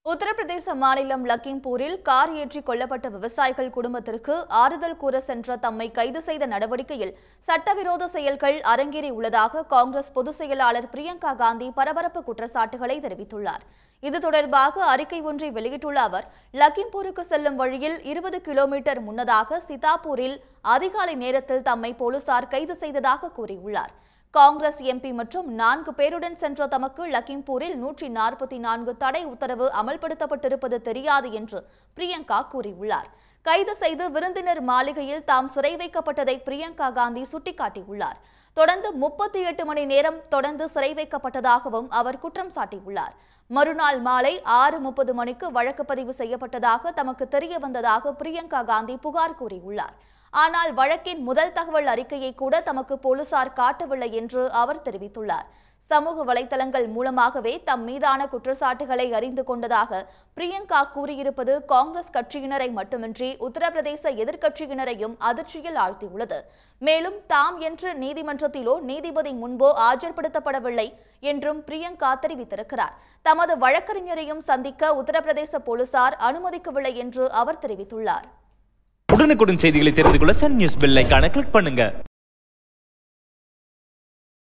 உத்தரப்பிரதேச மாநிலம் லக்கிம்பூரில் கார் ஏற்றி கொல்லப்பட்ட விவசாயிகள் குடும்பத்திற்கு ஆறுதல் கூற சென்ற தம்மை கைது செய்த நடவடிக்கையில் சட்டவிரோத செயல்கள் அரங்கேறி உள்ளதாக காங்கிரஸ் பொதுச் செயலாளர் பிரியங்கா காந்தி பரபரப்பு குற்றச்சாட்டுகளை தெரிவித்துள்ளார் இது தொடர்பாக அறிக்கை ஒன்றை வெளியிட்டுள்ள அவர் லக்கிம்பூருக்கு செல்லும் வழியில் இருபது கிலோமீட்டர் முன்னதாக சிதாப்பூரில் அதிகாலை நேரத்தில் தம்மை போலீசார் கைது செய்ததாக கூறியுள்ளார் காங்கிரஸ் எம்பி மற்றும் நான்கு பேருடன் சென்ற தமக்கு லக்கிம்பூரில் நூற்றி நாற்பத்தி நான்கு தடை உத்தரவு அமல்படுத்தப்பட்டிருப்பது தெரியாது என்று பிரியங்கா கூறியுள்ளார் கைது செய்து விருந்தினர் மாளிகையில் தாம் சிறை வைக்கப்பட்டதை பிரியங்கா காந்தி சுட்டிக்காட்டியுள்ளார் தொடர்ந்து முப்பத்தி எட்டு மணி நேரம் தொடர்ந்து சிறை வைக்கப்பட்டதாகவும் அவர் குற்றம் சாட்டியுள்ளார் மறுநாள் மாலை ஆறு முப்பது மணிக்கு வழக்கு பதிவு செய்யப்பட்டதாக தமக்கு தெரிய வந்ததாக பிரியங்கா காந்தி புகார் கூறியுள்ளார் ஆனால் வழக்கின் முதல் தகவல் அறிக்கையை கூட தமக்கு போலீசார் காட்டவில்லை என்று அவர் தெரிவித்துள்ளார் சமூக வலைதளங்கள் மூலமாகவே தம் மீதான குற்றச்சாட்டுகளை அறிந்து கொண்டதாக பிரியங்கா கூறியிருப்பது காங்கிரஸ் கட்சியினரை மட்டுமின்றி உத்தரப்பிரதேச எதிர்க்கட்சியினரையும் அதிர்ச்சியில் ஆழ்த்தியுள்ளது மேலும் தாம் என்று நீதிமன்றத்திலோ நீதிபதி முன்போ ஆஜர்படுத்தப்படவில்லை என்றும் பிரியங்கா தெரிவித்திருக்கிறார் தமது வழக்கறிஞரையும் சந்திக்க உத்தரப்பிரதேச போலீசார் அனுமதிக்கவில்லை என்று அவர் தெரிவித்துள்ளார் உடனுக்குடன் செய்திகளை தெரிந்து கொள்ள சன் நியூஸ் பெல் ஐகானை கிளிக் பண்ணுங்க